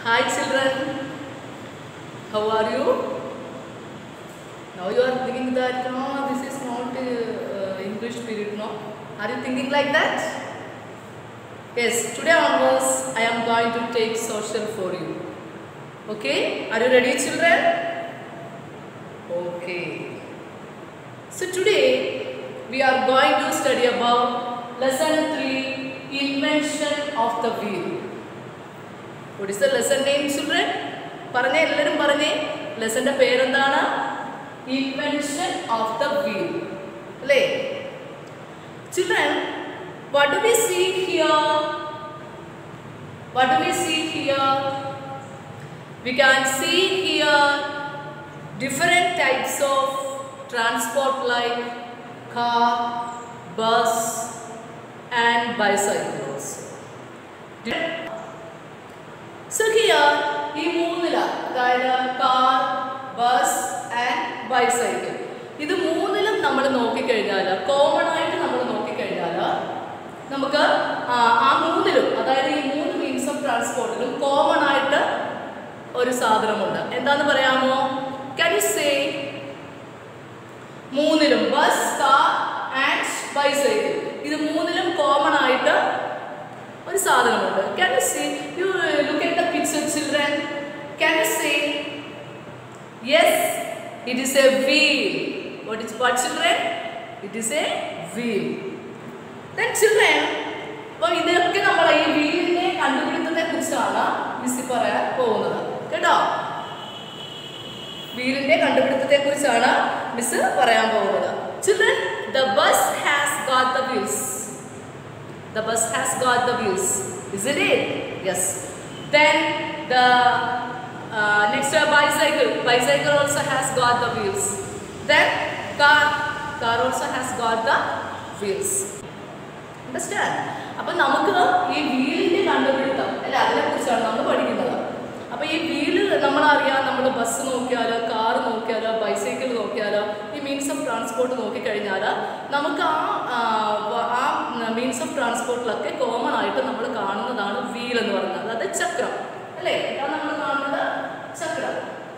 Hi children, how are you? Now you are thinking that no, this is not uh, English period, no? Are you thinking like that? Yes, today onwards I am going to take social for you. Okay, are you ready children? Okay. So today we are going to study about lesson 3 invention of the wheel. What is the lesson name children? പറഞ്ഞേ എല്ലാവരും പറഞ്ഞേ ലെസന്റെ പേരെന്താണ് invention of the wheel അല്ലേ children what do we see here what do we see here we can see here different types of transport like car bus and bicycles so here ഈ മൂന്നില അതായത് car bus and bicycle ഇത് മൂന്നിലും നമ്മൾ നോക്കിക്കഴിഞ്ഞാൽ common ആയിട്ട് നമ്മൾ നോക്കിക്കഴിഞ്ഞാൽ നമുക്ക് ആ ആ മൂന്നിലും അതായത് ഈ മൂന്ന് മീൻസ് ഓഫ് ട്രാൻസ്പോർട്ടിലും കോമൺ ആയിട്ട് ഒരു സാധനമുണ്ട് എന്താന്ന് പറയാമോ കൻ യു സേ മൂന്നിലും ബസ് കാർ ആൻഡ് ബൈസൈക്കിൾ ഇത് മൂന്നിലും കോമൺ ആയിട്ട് ഒരു സാധനമുണ്ട് can you see you look at the picture children can you say yes it is a wheel what is what children it is a wheel then children അപ്പോൾ ഇതൊക്കെ നമ്മൾ ഈ വീലിനെ കണ്ടുപിടുത്തത്തെ കുറിച്ചാണ് മിസ്സി പറയാൻ പോകുന്നത് കേട്ടോ വീലിന്റെ കണ്ടുപിടുത്തത്തെ കുറിച്ചാണ് മിസ് പറയാൻ പോകുന്നത് children the bus has got the wheels The bus has got the wheels, isn't it? Yes. Then the uh, next uh, bicycle. Bicycle also has got the wheels. Then car. Car also has got the wheels. Understand? അപ്പം നമുക്ക് ഈ വീലിന്റെ കണ്ടുപിടുത്തം അല്ലെ അതിനെ കുറിച്ചാണ് നമ്മൾ പഠിക്കുന്നത് അപ്പൊ ഈ വീല് നമ്മളറിയാം നമ്മൾ ബസ് നോക്കിയാലോ കാർ നോക്കിയാലോ ബൈസൈക്കിൾ നോക്കിയാലോ ഈ മീൻസ് ഓഫ് ട്രാൻസ്പോർട്ട് നോക്കിക്കഴിഞ്ഞാൽ നമുക്ക് ആ ആ, വ- ആ മീൻസ് ഓഫ് ട്രാൻസ്പോർട്ടിലൊക്കെ കോമൺ ആയിട്ട് നമ്മൾ കാണുന്നതാണ് വീൽ എന്ന് പറയുന്നത് അതായത് ചക്രം അല്ലേ അതാണ് നമ്മൾ കാണുന്നത് ചക്രം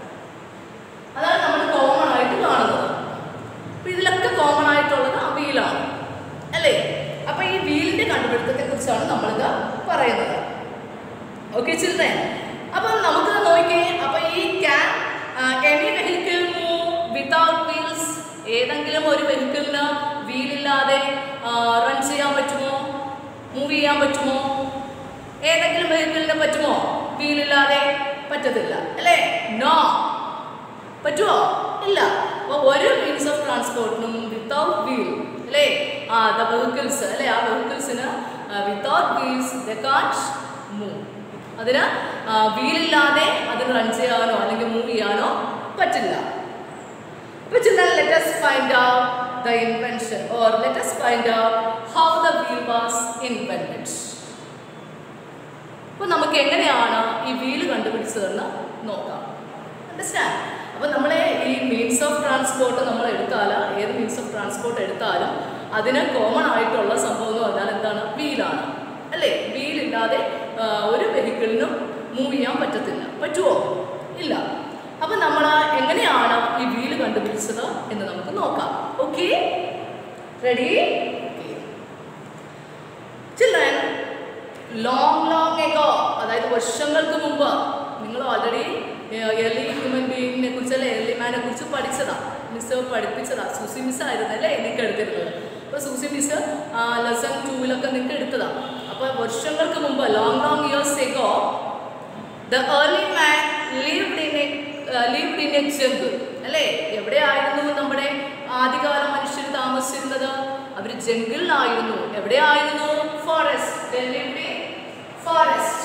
അതാണ് നമ്മൾ കോമൺ ആയിട്ട് കാണുന്നത് അപ്പൊ ഇതിലൊക്കെ കോമൺ ആയിട്ടുള്ളത് ആ വീലാണ് അല്ലേ അപ്പൊ ഈ വീലിന്റെ കണ്ടുപിടുത്തത്തെ കുറിച്ചാണ് നമ്മളിത് പറയുന്നത് ഓക്കെ ചിൽഡ്രൻ അപ്പം നമുക്ക് നോക്കിയേ അപ്പൊ ഈ can any vehicle move without wheels ഏതെങ്കിലും ഒരു വെഹിക്കിളിന് വീലില്ലാതെ റൺ ചെയ്യാൻ പറ്റുമോ മൂവ് ചെയ്യാൻ പറ്റുമോ ഏതെങ്കിലും വെഹിക്കിളിന് പറ്റുമോ വീലില്ലാതെ പറ്റത്തില്ല അല്ലേ നോ പറ്റുമോ ഇല്ല അപ്പോൾ ഒരു മീൻസ് ഓഫ് ട്രാൻസ്പോർട്ടിനും വിത്തൗട്ട് വീൽ അല്ലേ ആ ദ വെഹിക്കിൾസ് അല്ലേ ആ വെഹിക്കിൾസിന് without wheels the can't move അതിന് വീലില്ലാതെ അതിന് റൺ ചെയ്യാനോ അല്ലെങ്കിൽ മൂവ് ചെയ്യാനോ പറ്റില്ല അപ്പോൾ ചിന്താ let us find out the invention or let us find out how the wheel was invented അപ്പോൾ നമുക്ക് എങ്ങനെയാണ് ഈ വീല് കണ്ടുപിടിച്ചതെന്ന് നോക്കാം അണ്ടർസ്റ്റാൻഡ് അപ്പോൾ നമ്മളെ ഈ മീൻസ് ഓഫ് ട്രാൻസ്പോർട്ട് നമ്മൾ എടുത്താൽ ഏത് മീൻസ് ഓഫ് ട്രാൻസ്പോർട്ട് എടുത്താലും അതിന് കോമൺ ആയിട്ടുള്ള സംഭവം എന്ന് പറഞ്ഞാൽ എന്താണ് വീലാണ് അല്ലേ വീലില്ലാതെ ആ, ഒരു വെഹിക്കിളിനും മൂവ് ചെയ്യാൻ പറ്റത്തില്ല പറ്റുമോ ഇല്ല അപ്പം നമ്മൾ എങ്ങനെയാണ് ഈ വീല് കണ്ടുപിടിച്ചത് എന്ന് നമുക്ക് നോക്കാം okay ready children long long ago അതായത് വർഷങ്ങൾക്ക് മുമ്പ് നിങ്ങൾ ഓൾറെഡി എർലി ഹ്യൂമൻ ബീയിങ്ങിനെ കുറിച്ച് അല്ലെ എർലി മാനെ കുറിച്ച് പഠിച്ചതാ മിസ് പഠിപ്പിച്ചതാ സൂസി മിസ് ആയിരുന്നു അല്ലേ നിങ്ങൾക്ക് എടുത്തിരുന്നത് അപ്പോൾ സൂസി മിസ് ലെസൺ ടൂവിലൊക്കെ നിങ്ങൾക്ക് എടുത്തതാ അപ്പോൾ വർഷങ്ങൾക്ക് മുമ്പ് long long years ago the early man lived in a lived in a jungle അല്ലേ എവിടെയായിരുന്നു നമ്മുടെ ആദ്യകാല മനുഷ്യർ താമസിച്ചിരുന്നത് അവർ ജംഗിളിലായിരുന്നു എവിടെയായിരുന്നു ഫോറസ്റ്റ് ഫോറസ്റ്റ്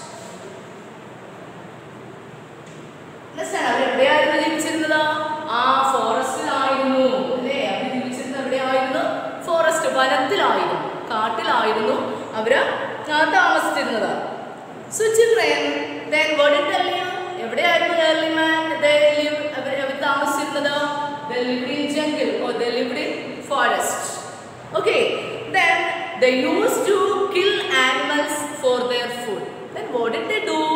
അവർ എവിടെയായിരുന്നു ജീവിച്ചിരുന്നത് ആ ഫോറസ്റ്റിലായിരുന്നു അല്ലേ അവർ ജീവിച്ചിരുന്നത് എവിടെയായിരുന്നു ഫോറസ്റ്റ് വനത്തിലായിരുന്നു കാട്ടിലായിരുന്നു അവര് ആ, താമസിച്ചിരുന്നത് So children, then what did tell you? എവിടെയായിരുന്നു early man? They lived, അവർ അവർ താമസിച്ചിരുന്നത് they lived in jungle or they lived in forest. Okay, then they used to kill animals for their food. Then what did they do?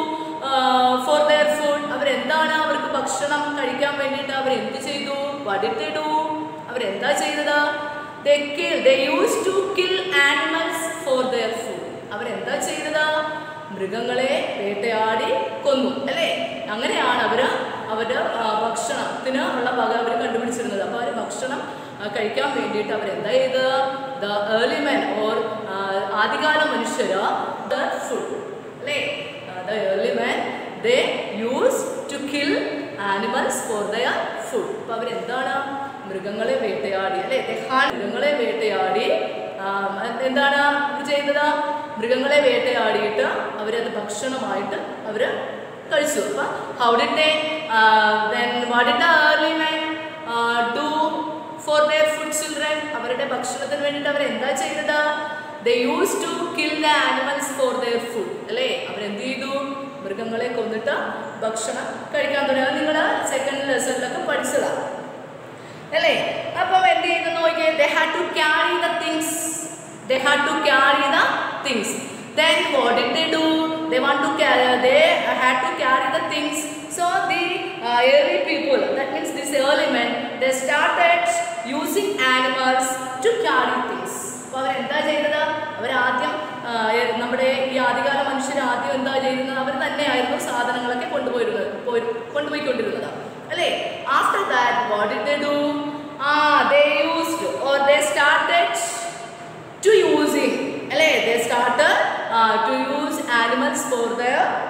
For their food അവരെന്താണ് അവർക്ക് ഭക്ഷണം കഴിക്കാൻ വേണ്ടിയിട്ട് അവർ എന്ത് ചെയ്തു വടിട്ടിടൂ അവരെന്താ ചെയ്തത് they kill they used to kill animals for their food അവരെന്താ ചെയ്തത് മൃഗങ്ങളെ വേട്ടയാടി കൊന്നു അല്ലേ അങ്ങനെയാണ് അവർ അവരുടെ ആ, ഭക്ഷണത്തിന് ഉള്ള വക അവർ കണ്ടുപിടിച്ചിരുന്നത് അപ്പോൾ അവർ ഭക്ഷണം ആ, കഴിക്കാൻ വേണ്ടിയിട്ട് അവരെന്താ ചെയ്ത് ദ ഏർലി മെൻ ഓർ ആദ്യകാല മനുഷ്യർ ദ ഫുഡ് അല്ലേ the early men they use to kill animals for their food അപ്പോൾ അവരെന്താണ് മൃഗങ്ങളെ വേട്ടയാടി അല്ലേ They hunt മൃഗങ്ങളെ വേട്ടയാടി ആ, എന്താണ് ഇത് ചെയ്തത് മൃഗങ്ങളെ വേട്ടയാടിയിട്ട് അവരത് ഭക്ഷണമായിട്ട് അവർ കഴിച്ചു അപ്പൊ how did they then what did the early men do for their food children അവരുടെ ഭക്ഷണത്തിന് വേണ്ടിയിട്ട് അവർ എന്താ ചെയ്തത് they use to kill the animals for their food അല്ലേ അവരെന്ത് ചെയ്തു മൃഗങ്ങളെ കൊന്നിട്ട് ഭക്ഷണം കഴിക്കാൻ തുടങ്ങി അത് നിങ്ങൾ സെക്കൻഡ് ലെസണിലൊക്കെ പഠിച്ചതാണ് അല്ലേ അപ്പം എന്ത് ചെയ്തു നോക്കിയേ they had to carry the things they had to carry the things then what did they do they want to carry they had to carry the things so the early people that means this early men they started using animals to carry things അപ്പോൾ അവരെന്താ ചെയ്തത് അവരാദ്യം ആ, ഏ- നമ്മുടെ ഈ ആദ്യകാല മനുഷ്യർ ആദ്യം എന്താ ചെയ്യുന്നത് അവർ തന്നെയായിരുന്നു സാധനങ്ങളൊക്കെ കൊണ്ടുപോയിരുന്നത് പോയി കൊണ്ടുപോയിക്കൊണ്ടിരുന്നത് അല്ലേ after that what did they do ആ they used or they started to using അല്ലേ they started to use animals for the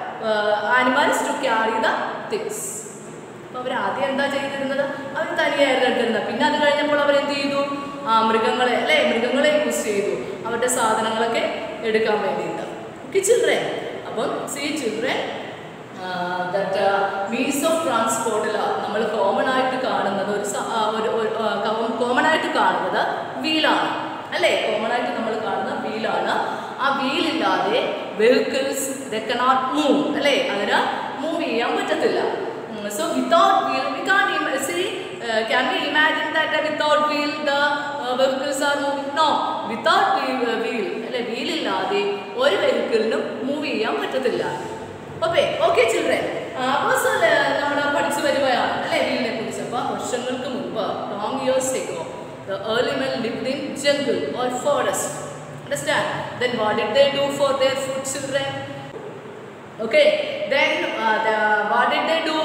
animals to carry the things അപ്പോൾ അവർ ആദ്യം എന്താ ചെയ്തിരുന്നത് അവർ തനിയായിരുന്നു എടുത്തിരുന്നത് പിന്നെ അത് കഴിഞ്ഞപ്പോൾ അവർ എന്ത് ചെയ്തു ആ മൃഗങ്ങളെ അല്ലേ മൃഗങ്ങളെ യൂസ് ചെയ്തു അവരുടെ സാധനങ്ങളൊക്കെ എടുക്കാൻ വേണ്ടിയിട്ട് ഓക്കെ ചിൽഡ്രൻ അപ്പം see children that means of ട്രാൻസ്പോർട്ടിൽ നമ്മൾ കോമൺ ആയിട്ട് കാണുന്നത് ഒരു സ- ആ, ഒരു കോമൺ ആയിട്ട് കാണുന്നത് വീലാണ് അല്ലേ കോമൺ ആയിട്ട് നമ്മൾ കാണുന്ന വീലാണ് ആ വീലില്ലാതെ വെഹിക്കിൾസ് ദ കനോട്ട് മൂവ് അല്ലേ അതിന് മൂവ് ചെയ്യാൻ പറ്റത്തില്ല so without wheel we can see can we imagine that without wheel the vehicles are moving no without wheel അല്ലെ വീലില്ലാതെ ഒരു വെഹിക്കിളിനും മൂവ് ചെയ്യാൻ പറ്റത്തില്ല ഓക്കെ ഓക്കെ ചിൽഡ്രൻ അപ്പോൾ നമ്മൾ പഠിച്ചു വരുകയാണ് അല്ലേ വീലിനെ കുറിച്ച് അപ്പോൾ വർഷങ്ങൾക്ക് മുമ്പ് long years ago the early men lived in jungle or forest understand then what did they do for their food children Okay, then uh, the, what did they do?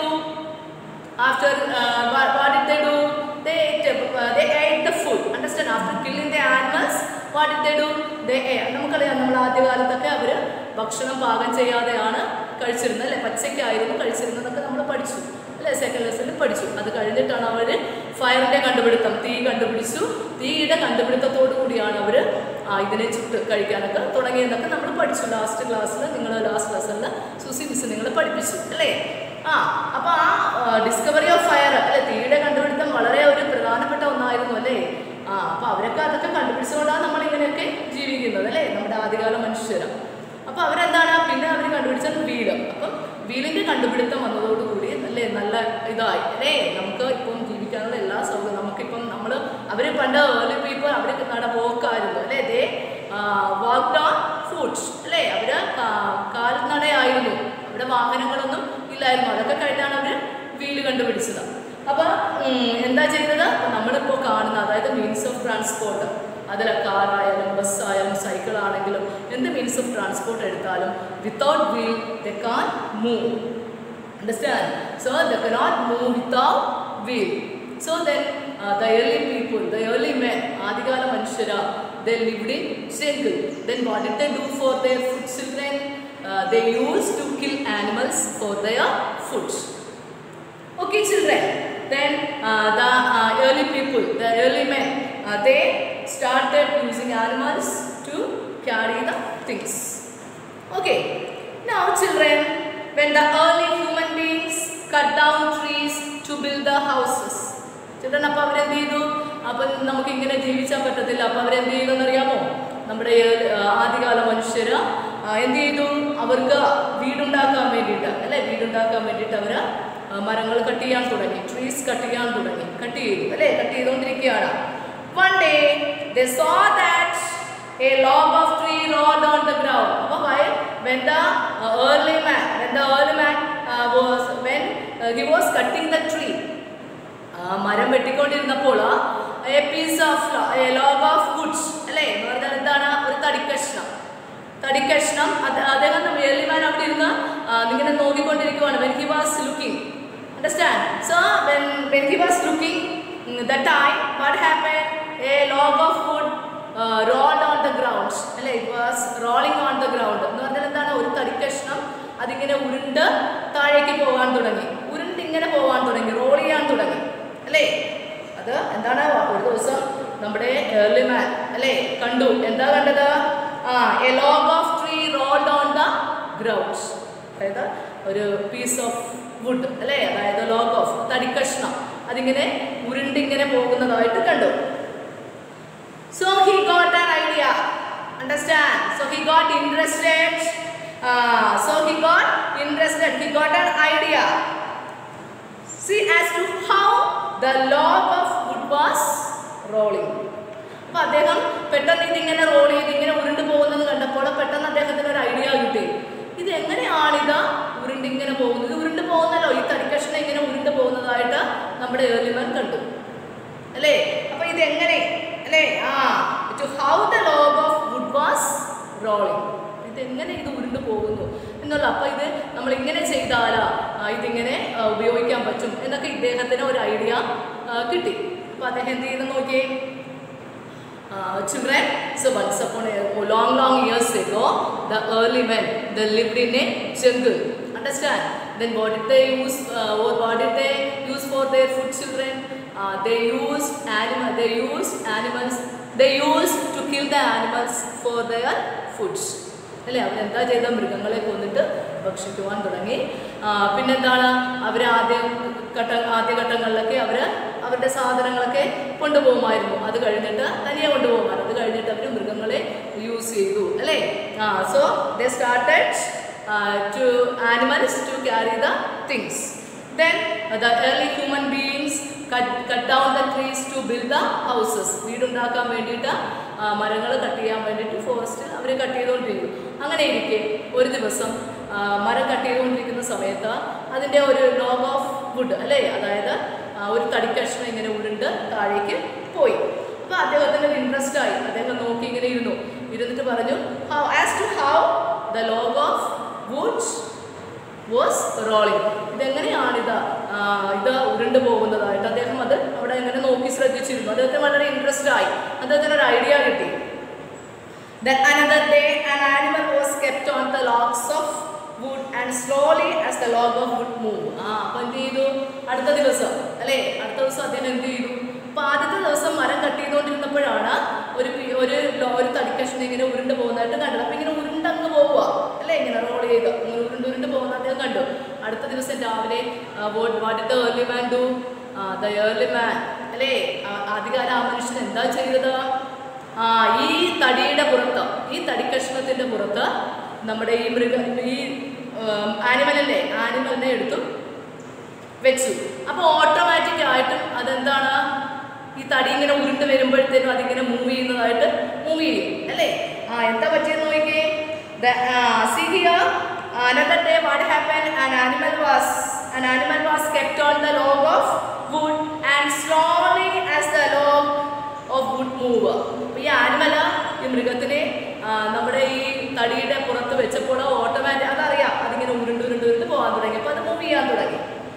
After uh, what, what did they do? They ate, uh, they ate the food. Understand? After killing the animals, what did they do? They ate. നമുക്കറിയാം നമ്മൾ ആദ്യകാലത്തൊക്കെ അവർ ഭക്ഷണം പാകം ചെയ്യാതെയാണ് കഴിച്ചിരുന്നത് അല്ലെ പച്ചയ്ക്കായിരുന്നു കഴിച്ചിരുന്നതൊക്കെ നമ്മൾ പഠിച്ചു അല്ലെ second ലെസണിൽ പഠിച്ചു അത് കഴിഞ്ഞിട്ടാണ് അവർ ഫയറിന്റെ കണ്ടുപിടുത്തം തീ കണ്ടുപിടിച്ചു തീയുടെ കണ്ടുപിടുത്തത്തോടു കൂടിയാണ് അവർ ഇതിനെ ചുട്ട് കഴിക്കാനൊക്കെ തുടങ്ങിയതൊക്കെ നമ്മൾ പഠിച്ചു ലാസ്റ്റ് ക്ലാസ്സിൽ നിങ്ങൾ ലാസ്റ്റ് ലെസണിൽ സുസി മിസ് നിങ്ങൾ പഠിപ്പിച്ചു അല്ലേ ആ അപ്പോൾ ആ ഡിസ്കവറി ഓഫ് ഫയർ അല്ലെ തീയുടെ കണ്ടുപിടുത്തം വളരെ ഒരു പ്രധാനപ്പെട്ട ഒന്നായിരുന്നു അല്ലേ ആ അപ്പോൾ അവരൊക്കെ അതൊക്കെ കണ്ടുപിടിച്ചുകൊണ്ടാണ് നമ്മൾ ഇങ്ങനെയൊക്കെ ജീവിക്കുന്നത് അല്ലേ നമ്മുടെ ആദ്യകാല മനുഷ്യർ അപ്പോൾ അവരെന്താണ് പിന്നെ അവർ കണ്ടുപിടിച്ചത് വീല് അപ്പം വീലിൻ്റെ കണ്ടുപിടുത്തം വന്നതോടുകൂടി അല്ലേ നല്ല ഇതായി അല്ലേ നമുക്ക് ഇപ്പം ജീവിക്കാനുള്ള എല്ലാ സൗകര്യം നമുക്കിപ്പം നമ്മൾ അവർ പണ്ട് ഏർലി പീപ്പിൾ അവർ നട പോക്കായിരുന്നു അല്ലേ ദേ വാക്ക് ഓൺ ഫുഡ്സ് അല്ലേ അവർ കാൽനടയായിരുന്നു അവിടെ വാഹനങ്ങളൊന്നും ഇല്ലായിരുന്നു അതൊക്കെ കഴിഞ്ഞാണ് അവർ വീല് കണ്ടുപിടിച്ചത് അപ്പോൾ എന്താ ചെയ്തത് അപ്പോൾ നമ്മളിപ്പോൾ കാണുന്ന അതായത് മീൻസ് ഓഫ് ട്രാൻസ്പോർട്ട് അതിൽ കാറായാലും ബസ്സായാലും സൈക്കിൾ ആണെങ്കിലും എന്ത് മീൻസ് ഓഫ് ട്രാൻസ്പോർട്ട് എടുത്താലും without wheel the can move Understand? So they cannot move without wheel. So then uh, the early people, the early men, ആദികാല മനുഷ്യര they lived in jungle. Then what did they do for their food children? Uh, they used to kill animals for their food. Okay, children. Then uh, the uh, early people, the early men, uh, they started using animals to carry the things. Okay. Now, children, when the early human beings cut down trees to build the houses. Children അപ്പോൾ അവരെന്ത് ചെയ്തു അപ്പം നമുക്ക് ഇങ്ങനെ ജീവിച്ചാൽ പറ്റത്തില്ല അപ്പോൾ അവരെന്ത് ചെയ്തു എന്നറിയാമോ നമ്മുടെ ഏ- ആദ്യകാല മനുഷ്യർ എന്ത് ചെയ്തു അവർക്ക് വീടുണ്ടാക്കാൻ വേണ്ടിയിട്ട് അല്ലേ വീടുണ്ടാക്കാൻ വേണ്ടിയിട്ട് അവർ മരങ്ങൾ കട്ട് ചെയ്യാൻ തുടങ്ങി ട്രീസ് കട്ട് ചെയ്യാൻ തുടങ്ങി കട്ട് ചെയ്തു അല്ലേ കട്ട് ചെയ്തുകൊണ്ടിരിക്കുകയാണ് one day they saw that a log of tree rolled on the ground. അപ്പോൾ why when the uh, early man when the early man uh, was when uh, he was cutting the tree ആ മരം വെട്ടിക്കൊണ്ടിരുന്നപ്പോൾ a piece of a log of woods അല്ലേ എന്ന് പറഞ്ഞാൽ എന്താണ് ഒരു തടിക്കഷ്ണം തടിക്കഷ്ണം അത് അദ്ദേഹം വേലിമാൻ അവിടെ ഇരുന്ന് ആ, ഇങ്ങനെ നോക്കിക്കൊണ്ടിരിക്കുവാണ് when he was looking understand so when when he was looking the time what happen a log of wood rolled on the ground അല്ലേ it was rolling on the ground എന്ന് പറഞ്ഞാൽ എന്താണ് ഒരു തടിക്കഷ്ണം അതിങ്ങനെ ഉരുണ്ട് താഴേക്ക് പോകാൻ തുടങ്ങി ഉരുണ്ട് ഇങ്ങനെ പോകാൻ തുടങ്ങി റോൾ ചെയ്യാൻ തുടങ്ങി അല്ലേ അത് എന്താണ് ഒരു ദിവസം നമ്മുടെ ഏർലി മാൻ അല്ലേ കണ്ടു എന്താ കണ്ടത് ആ a log of tree rolled on the ground അതായത് ഒരു പീസ് ഓഫ് വുഡ് അല്ലേ അതായത് ലോഗ് ഓഫ് തടിക്കഷ്ണം അതിങ്ങനെ ഉരുണ്ടിങ്ങനെ പോകുന്നതായിട്ട് കണ്ടു So he got an idea. Understand? So he got interested. Uh, so he got interested. He got an idea. See as to how the log of wood was rolling. അപ്പൊ അദ്ദേഹം പെട്ടെന്ന് ഇതിങ്ങനെ role ചെയ്ത് ഇങ്ങനെ ഉരുണ്ട് പോകുന്നത് കണ്ടപ്പോൾ പെട്ടെന്ന് അദ്ദേഹത്തിന് ഒരു ഐഡിയ കിട്ടി ഇത് എങ്ങനെയാണിത് ഉരുണ്ടിങ്ങനെ പോകുന്നത് ഇത് ഉരുണ്ട് പോകുന്നല്ലോ ഈ തടിക്കഷ്ണം ഇങ്ങനെ ഉരുണ്ട് പോകുന്നതായിട്ട് നമ്മുടെ ഏർലിമാൻ കണ്ടു അല്ലേ അപ്പൊ ഇത് എങ്ങനെ അല്ലേ ആ to how the log of wood was rolling ഇത് എങ്ങനെ ഇത് ഉരുണ്ട് പോകുന്നു എന്നുള്ള അപ്പൊ ഇത് നമ്മൾ ഇങ്ങനെ ചെയ്താലാ ആ, ഇതിങ്ങനെ ആ, ഉപയോഗിക്കാൻ പറ്റും എന്നൊക്കെ ഇദ്ദേഹത്തിന് ഒരു ഐഡിയ കിട്ടി അപ്പൊ അദ്ദേഹം എന്ത് ചെയ്ത് നോക്കിയേ uh, children. So once upon a long, long years ago, the early men they lived in a jungle. Understand? Then what did they use? Uh, what, what did they use for their food, children? Uh, they used animal. They used animals. They used to kill the animals for their foods. അല്ലേ അവരെന്താ ചെയ്ത മൃഗങ്ങളെ കൊന്നിട്ട് ഭക്ഷിക്കുവാൻ തുടങ്ങി ആ, പിന്നെന്താണ് അവർ ആദ്യ ഘട്ട ആദ്യഘട്ടങ്ങളിലൊക്കെ അവർ അവരുടെ സാധനങ്ങളൊക്കെ കൊണ്ടുപോകുമായിരുന്നു അത് കഴിഞ്ഞിട്ട് തനിയെ കൊണ്ടുപോകുമായിരുന്നു അത് കഴിഞ്ഞിട്ട് അവർ മൃഗങ്ങളെ യൂസ് ചെയ്തു അല്ലേ ആ so they started to animals to carry the things then the early human beings cut down the trees to build the houses വീടുണ്ടാക്കാൻ വേണ്ടിയിട്ട് മരങ്ങൾ കട്ട് ചെയ്യാൻ വേണ്ടിയിട്ട് ഫോറസ്റ്റിൽ അവർ കട്ട് ചെയ്തുകൊണ്ടിരിക്കും അങ്ങനെ ഇരിക്കെ ഒരു ദിവസം ആ, മരം കട്ട് ചെയ്തുകൊണ്ടിരിക്കുന്ന സമയത്ത് അതിൻ്റെ ഒരു ലോഗ് ഓഫ് വുഡ് അല്ലേ അതായത് ആ, ഒരു തടിക്കഷ്ണം ഇങ്ങനെ ഉരുണ്ട് താഴേക്ക് പോയി അപ്പോൾ അദ്ദേഹത്തിന് ഒരു ഇൻട്രസ്റ്റ് ആയി അദ്ദേഹം നോക്കി ഇങ്ങനെ ഇരുന്നു ഇരുന്നിട്ട് പറഞ്ഞു how as to how the log of wood was rolling ഇതെങ്ങനെയാണിത് ആ, ഇത് ഉരുണ്ട് പോകുന്നതായിട്ട് അദ്ദേഹം അത് അവിടെ ഇങ്ങനെ നോക്കി ശ്രദ്ധിച്ചിരുന്നു അദ്ദേഹത്തിന് വളരെ ഇൻട്രസ്റ്റ് ആയി അദ്ദേഹത്തിന് ഒരു ഐഡിയ കിട്ടി Then another day an animal was kept on the logs of wood and slowly as the log of wood moved. ആ അപ്പൊ എന്ത് ചെയ്തു അടുത്ത ദിവസം അല്ലേ അടുത്ത ദിവസം അദ്ദേഹം എന്ത് ചെയ്തു അപ്പൊ ആദ്യത്തെ ദിവസം മരം കട്ട് ചെയ്തുകൊണ്ടിരുന്നപ്പോഴാണ് ഒരു പി- ഒരു ലോ- ഒരു തടിക്കഷ്ണം ഇങ്ങനെ ഉരുണ്ട് പോകുന്നതായിട്ട് കണ്ടത് അപ്പൊ ഇങ്ങനെ ഉരുണ്ടങ്ങ് പോവുക അല്ലേ ഇങ്ങനെ റോൾ ചെയ്ത് ഇങ്ങനെ ഉരുണ്ട് ഉരുണ്ട് പോകുന്ന അദ്ദേഹം കണ്ടു അടുത്ത ദിവസം രാവിലെ what the early man do the early man അല്ലേ ആ- ആദ്യകാലം ആ മനുഷ്യൻ എന്താ ചെയ്തത് ആ ഈ തടിയുടെ പുറത്ത് ഈ തടിക്കഷ്ണത്തിന്റെ പുറത്ത് നമ്മുടെ ഈ മൃഗ ഈ ആനിമലല്ലേ ആനിമലിനെ എടുത്തു വെച്ചു അപ്പോൾ ഓട്ടോമാറ്റിക് ആയിട്ടും അതെന്താണ് ഈ തടി ഇങ്ങനെ ഉരുണ്ട് വരുമ്പോഴത്തേനും അതിങ്ങനെ മൂവ് ചെയ്യുന്നതായിട്ട് മൂവ് ചെയ്യും അല്ലേ ആ എന്താ പറ്റിയെന്ന് നോക്കിയേ see here another day what happened an animal was an animal was kept on the log of wood and slowly as the log of wood move അപ്പൊ ഈ ആനിമല ഈ മൃഗത്തിനെ ആ, നമ്മുടെ ഈ തടിയുടെ പുറത്ത് വെച്ചപ്പോൾ ഓട്ടോമാറ്റിക് അതറിയാം അതിങ്ങനെ ഉരുണ്ട് ഉരുണ്ട് ഉരുണ്ട് പോകാൻ തുടങ്ങി അപ്പോൾ അത് മൂവ് ചെയ്യാൻ തുടങ്ങി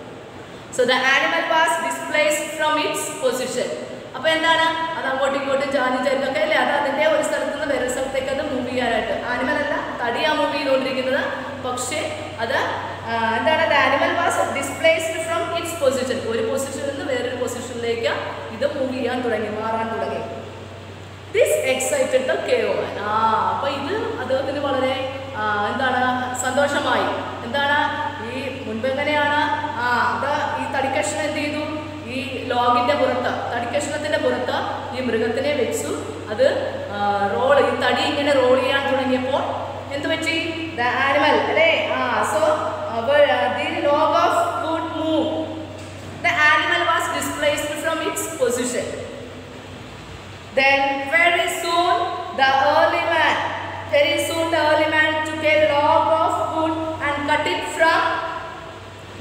so the animal was displaced from its position അപ്പോൾ എന്താണ് അത് അങ്ങോട്ടും ഇങ്ങോട്ടും ചാഞ്ഞ് ചരിഞ്ഞൊക്കെ അല്ലേ അത് അതിൻ്റെ ഒരു സ്ഥലത്ത് നിന്ന് വേറെ സ്ഥലത്തേക്ക് അത് മൂവ് ചെയ്യാനായിട്ട് ആനിമൽ അല്ല തടിയാ മൂവ് ചെയ്തുകൊണ്ടിരിക്കുന്നത് പക്ഷേ അത് ആ, എന്താണ് the animal was displaced from its position ഒരു പൊസിഷനിൽ നിന്ന് വേറൊരു പൊസിഷനിലേക്ക് ഇത് മൂവ് ചെയ്യാൻ തുടങ്ങി മാറാൻ തുടങ്ങി ദിസ് എക്സൈറ്റഡ് ദ കേവൻ ആ അപ്പൊ ഇത് അദ്ദേഹത്തിന് വളരെ ആ, എന്താണ് സന്തോഷമായി എന്താണ് ഈ മുൻപ് എങ്ങനെയാണ് ആ അത് ഈ തടിക്കഷ്ണം എന്ത് ചെയ്തു ഈ ലോഗിന്റെ പുറത്ത് തടിക്കഷ്ണത്തിന്റെ പുറത്ത് ഈ മൃഗത്തിനെ വെച്ചു അത് റോൾ ഈ തടി ഇങ്ങനെ റോൾ ചെയ്യാൻ തുടങ്ങിയപ്പോൾ എന്ത് പറ്റി ദ ആനിമൽ അല്ലേ ആ so the log of wood move the animal was displaced from its position Then very soon the early man, very soon the early man took a log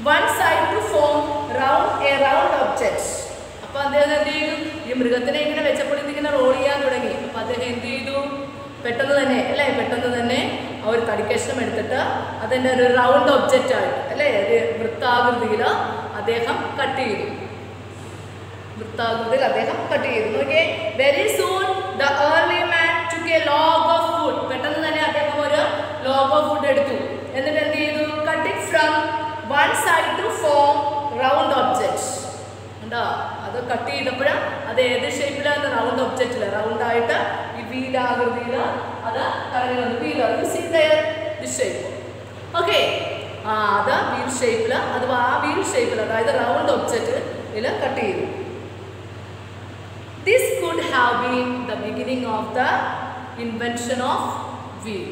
one side to form round a round object അപ്പൊ അദ്ദേഹം എന്ത് ചെയ്തു ഈ മൃഗത്തിനെ ഇങ്ങനെ വെച്ചപ്പോൾ ഇതിങ്ങനെ role ചെയ്യാൻ തുടങ്ങി അപ്പൊ അദ്ദേഹം എന്ത് ചെയ്തു പെട്ടെന്ന് തന്നെ അല്ലേ പെട്ടെന്ന് തന്നെ ആ ഒരു തടിക്കഷ്ണം എടുത്തിട്ട് അതിൻ്റെ ഒരു റൗണ്ട് ഒബ്ജക്റ്റ് ആയിട്ട് അല്ലേ ഒരു വൃത്താകൃതിയിൽ അദ്ദേഹം കട്ട് ചെയ്തു വൃത്താകൃതിയിൽ അദ്ദേഹം കട്ട് ചെയ്തു നോക്കിയേ very soon the early man took a log of food പെട്ടെന്ന് തന്നെ അദ്ദേഹം ഒരു ലോഗ് ഓഫ് ഫുഡ് എടുത്തു എന്നിട്ട് എന്ത് ചെയ്തു cut it from one side to form round object ഉണ്ടോ അത് കട്ട് ചെയ്തപ്പോൾ അത് ഏത് ഷേപ്പിലാണ് റൗണ്ട് ഒബ്ജക്റ്റിൽ റൗണ്ട് ആയിട്ട് ഈ വീലാകൃതിയിൽ അത് കറങ്ങി വന്നു wheel you see there the shape okay ആ അത് വീൽ ഷേപ്പിൽ അഥവാ ആ വീൽ ഷേപ്പിൽ അതായത് റൗണ്ട് ഒബ്ജക്റ്റിൽ കട്ട് ചെയ്തു This could have been the beginning of the invention of wheel.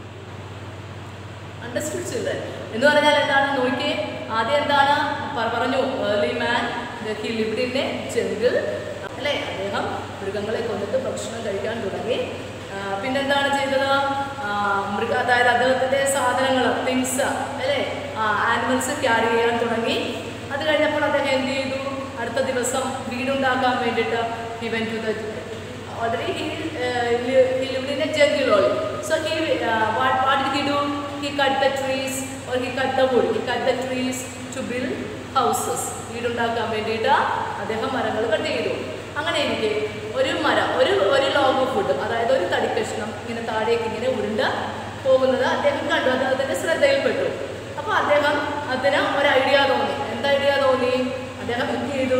Understood children? എന്ന് പറഞ്ഞാൽ എന്താണ് നോക്കിയേ ആദ്യം എന്താണ് പ- പറഞ്ഞു early man he lived in a jungle അല്ലേ അദ്ദേഹം മൃഗങ്ങളെ കൊന്നിട്ട് ഭക്ഷണം കഴിക്കാൻ തുടങ്ങി ആ, പിന്നെന്താണ് ചെയ്തത് ആ, മൃഗ അതായത് അദ്ദേഹത്തിൻ്റെ സാധനങ്ങൾ തിങ്സ് അല്ലേ ആനിമൽസ് ക്യാരി ചെയ്യാൻ തുടങ്ങി അത് കഴിഞ്ഞപ്പോൾ അദ്ദേഹം എന്ത് ചെയ്തു അടുത്ത ദിവസം വീടുണ്ടാക്കാൻ വേണ്ടിയിട്ട് he went to the already he uh, li- he lived in a jungle only so he uh, what what did he do he cut the trees or he cut the wood he cut the trees to build houses വീടുണ്ടാക്കാൻ വേണ്ടിയിട്ട് അദ്ദേഹം മരങ്ങൾ cut ചെയ്തു അങ്ങനെ ഇരിക്കെ ഒരു മരം ഒരു ഒരു ലോഗ് ഫുഡ് അതായത് ഒരു തടിക്കഷ്ണം ഇങ്ങനെ താഴേക്ക് ഇങ്ങനെ ഉരുണ്ട് പോകുന്നത് അദ്ദേഹം കണ്ടു അദ്ദേഹത്തിൻ്റെ ശ്രദ്ധയിൽപ്പെട്ടു അപ്പോൾ അദ്ദേഹം അതിന് ഒരു ഐഡിയ തോന്നി എന്താ ഐഡിയ തോന്നി അദ്ദേഹം എന്ത് ചെയ്തു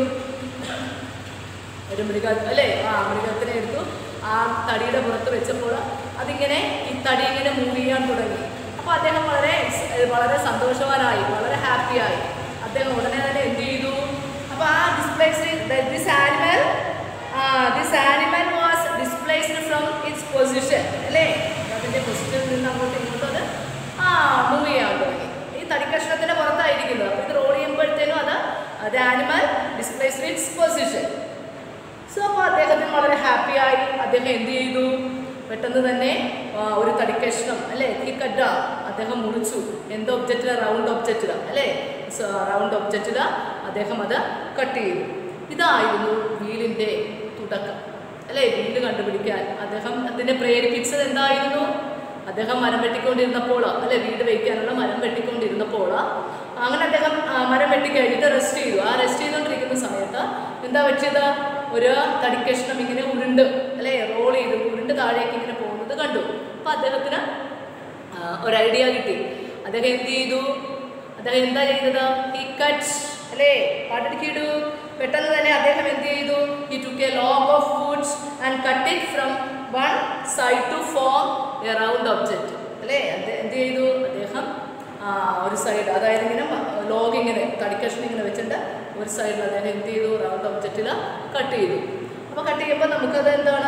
ഒരു മൃഗ അല്ലേ ആ മൃഗത്തിനെ എടുത്തു ആ തടിയുടെ പുറത്ത് വെച്ചപ്പോൾ അതിങ്ങനെ ഈ തടി ഇങ്ങനെ മൂവ് ചെയ്യാൻ തുടങ്ങി അപ്പോൾ അദ്ദേഹം വളരെ ex- ഏ, വളരെ സന്തോഷവാനായി വളരെ ഹാപ്പിയായി അദ്ദേഹം ഉടനെ തന്നെ എന്ത് ചെയ്തു അപ്പോൾ ആ displace this animal this animal was displaced from its position അല്ലേ അതിൻ്റെ പൊസിഷനിൽ നിന്ന് അങ്ങോട്ടും ഇങ്ങോട്ടും അത് ആ മൂവ് ചെയ്യാൻ തുടങ്ങി ഈ തടിക്കഷ്ണത്തിൻ്റെ പുറത്തായിരിക്കുന്നത് അപ്പോൾ ഇത് റോൾ ചെയ്യുമ്പോഴത്തേനും അത് അത് animal displaced its position so അപ്പോൾ അദ്ദേഹത്തിന് വളരെ ഹാപ്പിയായി അദ്ദേഹം എന്ത് ചെയ്തു പെട്ടെന്ന് തന്നെ ആ, ഒരു തടിക്കഷ്ണം അല്ലേ ഈ കഡ അദ്ദേഹം മുറിച്ചു എന്ത് ഒബ്ജക്റ്റില റൗണ്ട് ഒബ്ജക്റ്റില അല്ലേ റൗണ്ട് ഒബ്ജക്റ്റില അദ്ദേഹം അത് കട്ട് ചെയ്തു ഇതായിരുന്നു വീലിൻ്റെ തുടക്കം അല്ലേ വീല് കണ്ടുപിടിക്കാൻ അദ്ദേഹം അതിനെ പ്രേരിപ്പിച്ചത് എന്തായിരുന്നു അദ്ദേഹം മരം വെട്ടിക്കൊണ്ടിരുന്നപ്പോൾ അല്ലെ വീട് വയ്ക്കാനുള്ള മരം വെട്ടിക്കൊണ്ടിരുന്നപ്പോൾ അങ്ങനെ അദ്ദേഹം ആ, മരം വെട്ടി കഴിഞ്ഞിട്ട് റെസ്റ്റ് ചെയ്തു ആ റെസ്റ്റ് ചെയ്തുകൊണ്ടിരിക്കുന്ന സമയത്ത് എന്താ പറ്റിയത് ഒരു തടിക്കഷ്ണം ഇങ്ങനെ ഉരുണ്ട് അല്ലെ റോൾ ചെയ്ത് ഉരുണ്ട് താഴേക്ക് ഇങ്ങനെ പോകുന്നത് കണ്ടു അപ്പം അദ്ദേഹത്തിന് ആ, ഒരു ഐഡിയ കിട്ടി അദ്ദേഹം എന്ത് ചെയ്തു അദ്ദേഹം എന്താ ചെയ്തത് ഈ കട്ട് അല്ലേ പാട്ടിടിക്കിടു പെട്ടെന്ന് തന്നെ അദ്ദേഹം എന്ത് ചെയ്തു ഈ took a log of foods and cut it from one side to form a round object അല്ലേ അദ്ദേഹം എന്ത് ചെയ്തു അദ്ദേഹം ആ, ഒരു സൈഡ് അതായത് ഇങ്ങനെ ലോഗ് ഇങ്ങനെ തടിക്കഷ്ണം ഇങ്ങനെ വെച്ചിട്ട് ഒരു സൈഡിൽ അദ്ദേഹം എന്ത് ചെയ്തു റൗണ്ട് ഒബ്ജക്റ്റിൽ കട്ട് ചെയ്തു അപ്പോൾ കട്ട് ചെയ്യുമ്പോൾ നമുക്കത് എന്താണ്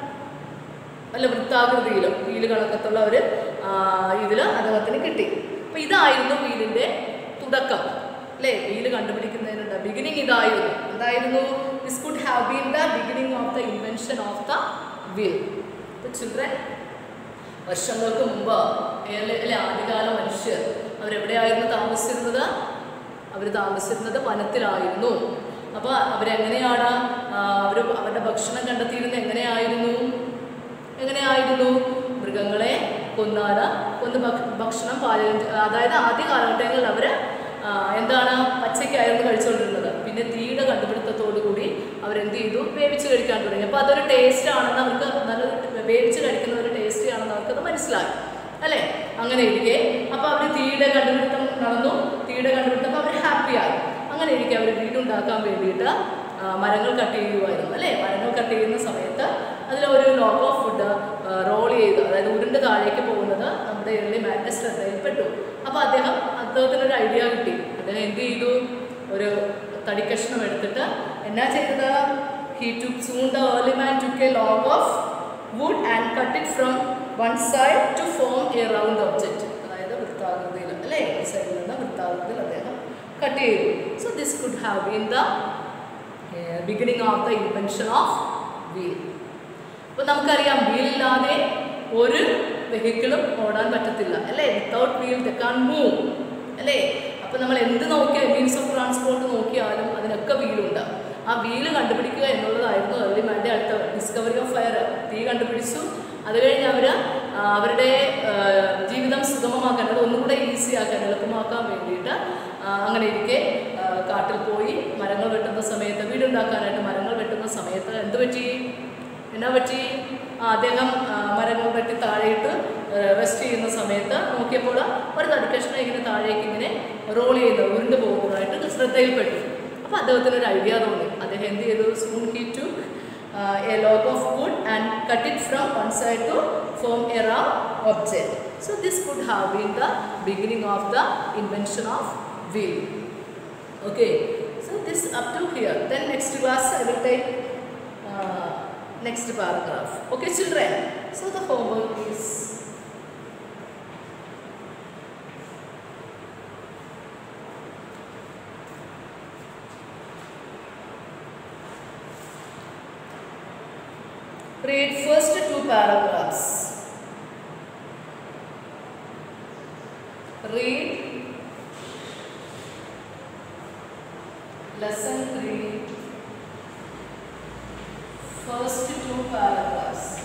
നല്ല വൃത്താകൃതിയിൽ വീല് കണക്കത്തുള്ള ഒരു ഇതിൽ അദ്ദേഹത്തിന് കിട്ടി അപ്പോൾ ഇതായിരുന്നു വീലിൻ്റെ തുടക്കം അല്ലേ വീല് കണ്ടുപിടിക്കുന്നതിനുണ്ട് ബിഗിനിങ് ഇതായിരുന്നു എന്തായിരുന്നു this could have been the beginning of the invention of the wheel അപ്പോൾ ചിൽഡ്രൻ വർഷങ്ങൾക്ക് മുമ്പ് ഏലെ- അല്ലെ ആദ്യകാല മനുഷ്യർ അവരെവിടെയായിരുന്നു താമസിച്ചിരുന്നത് അവർ താമസിച്ചിരുന്നത് വനത്തിലായിരുന്നു അപ്പോൾ അവരെങ്ങനെയാണ് അവർ അവരുടെ ഭക്ഷണം കണ്ടെത്തിയിരുന്നത് എങ്ങനെയായിരുന്നു എങ്ങനെയായിരുന്നു മൃഗങ്ങളെ കൊന്നാല് കൊന്ന് ഭക്ഷ- ഭക്ഷണം പാചകം ചെ- അതായത് ആദ്യ കാലഘട്ടങ്ങളിൽ അവർ എന്താണ് പച്ചയ്ക്കായിരുന്നു കഴിച്ചുകൊണ്ടിരുന്നത് പിന്നെ തീയുടെ കണ്ടുപിടുത്തത്തോടു കൂടി അവരെന്ത് ചെയ്തു വേവിച്ച് കഴിക്കാൻ തുടങ്ങി അപ്പോൾ അതൊരു ടേസ്റ്റ് ആണെന്ന് അവർക്ക് നല്ല വേവിച്ച് കഴിക്കുന്ന ഒരു ടേസ്റ്റി ആണെന്ന് അവർക്കത് മനസ്സിലായി അല്ലേ അങ്ങനെ ഇരിക്കെ അപ്പോൾ അവർ തീയുടെ കണ്ടുപിടുത്തം നടന്നു തീയുടെ കണ്ടുപിടുത്തം അവർ ഹാപ്പിയായി അങ്ങനെ ഇരിക്കെ അവർ വീടുണ്ടാക്കാൻ വേണ്ടിയിട്ട് ആ, മരങ്ങൾ കട്ട് ചെയ്യുമായിരുന്നു അല്ലേ മരങ്ങൾ കട്ട് ചെയ്യുന്ന സമയത്ത് അതിൽ ഒരു ലോഗ് ഓഫ് ഫുഡ് റോൾ ചെയ്ത് അതായത് ഉരുണ്ട് താഴേക്ക് പോകുന്നത് നമ്മുടെ എള്ളി മാൻ്റെ ശ്രദ്ധയിൽപ്പെട്ടു അപ്പോൾ അദ്ദേഹം അദ്ദേഹത്തിനൊരു ഐഡിയ കിട്ടി അദ്ദേഹം എന്ത് ചെയ്തു ഒരു തടിക്കഷ്ണം എടുത്തിട്ട് എന്നാ ചെയ്തത് he to soon the early man took a log of wood and cut it from one side to form a round object അതായത് വൃത്താകൃതിയിൽ അല്ലേ ഈ സൈഡിൽ നിന്ന് വൃത്താകൃതിയിൽ അദ്ദേഹം കട്ട് ചെയ്തു so this could have been the beginning of the invention of wheel അപ്പോൾ നമുക്കറിയാം വീലില്ലാതെ ഒരു വെഹിക്കിളും ഓടാൻ പറ്റത്തില്ല അല്ലേ without wheel the can move അല്ലേ അപ്പോൾ നമ്മൾ എന്ത് നോക്കിയാൽ മീൻസ് ഓഫ് ട്രാൻസ്പോർട്ട് നോക്കിയാലും അതിനൊക്കെ വീലുണ്ട് ആ വീല് കണ്ടുപിടിക്കുക എന്നുള്ളതായിരുന്നു ഏർലി മാൻ്റെ അടുത്ത ഡിസ്കവറി ഓഫ് ഫയർ തീ കണ്ടുപിടിച്ചു അത് കഴിഞ്ഞ് അവർ അവരുടെ ആ, ജീവിതം സുഗമമാക്കാൻ അത് ഒന്നുകൂടെ ഈസി ആക്കാൻ എളുപ്പമാക്കാൻ വേണ്ടിയിട്ട് ആ, അങ്ങനെ ഇരിക്കെ ആ, കാട്ടിൽ പോയി മരങ്ങൾ വെട്ടുന്ന സമയത്ത് വീടുണ്ടാക്കാനായിട്ട് മരങ്ങൾ വെട്ടുന്ന സമയത്ത് എന്ത് പറ്റി എന്നാ പറ്റി ആ, അദ്ദേഹം ആ, മരങ്ങൾ വെട്ടി താഴെയിട്ട് റെസ്റ്റ് ചെയ്യുന്ന സമയത്ത് നോക്കിയപ്പോൾ ഒരു തടിക്കഷ്ണം ഇങ്ങനെ താഴേക്ക് ഇങ്ങനെ റോൾ ചെയ്ത് ഉരുണ്ട് പോകുന്നതായിട്ട് ശ്രദ്ധയിൽപ്പെട്ടു അപ്പോൾ അദ്ദേഹത്തിന് ഒരു ഐഡിയ തോന്നി അദ്ദേഹം എന്ത് ചെയ്തു soon he to a log of wood and cut it from one side to form a round object so this could have been the beginning of the invention of wheel Okay, so this up to here. Then next class I will take uh, next paragraph. Okay, children. So the homework is read first two paragraphs. Read lesson 3 first two paragraphs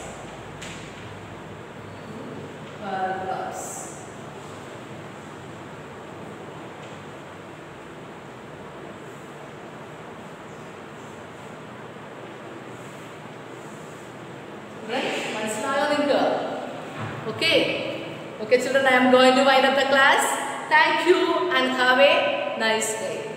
paragraphs മനസ്സിലായോ നിങ്ങൾക്ക് okay okay children I am going to wind up the class thank you and have a nice day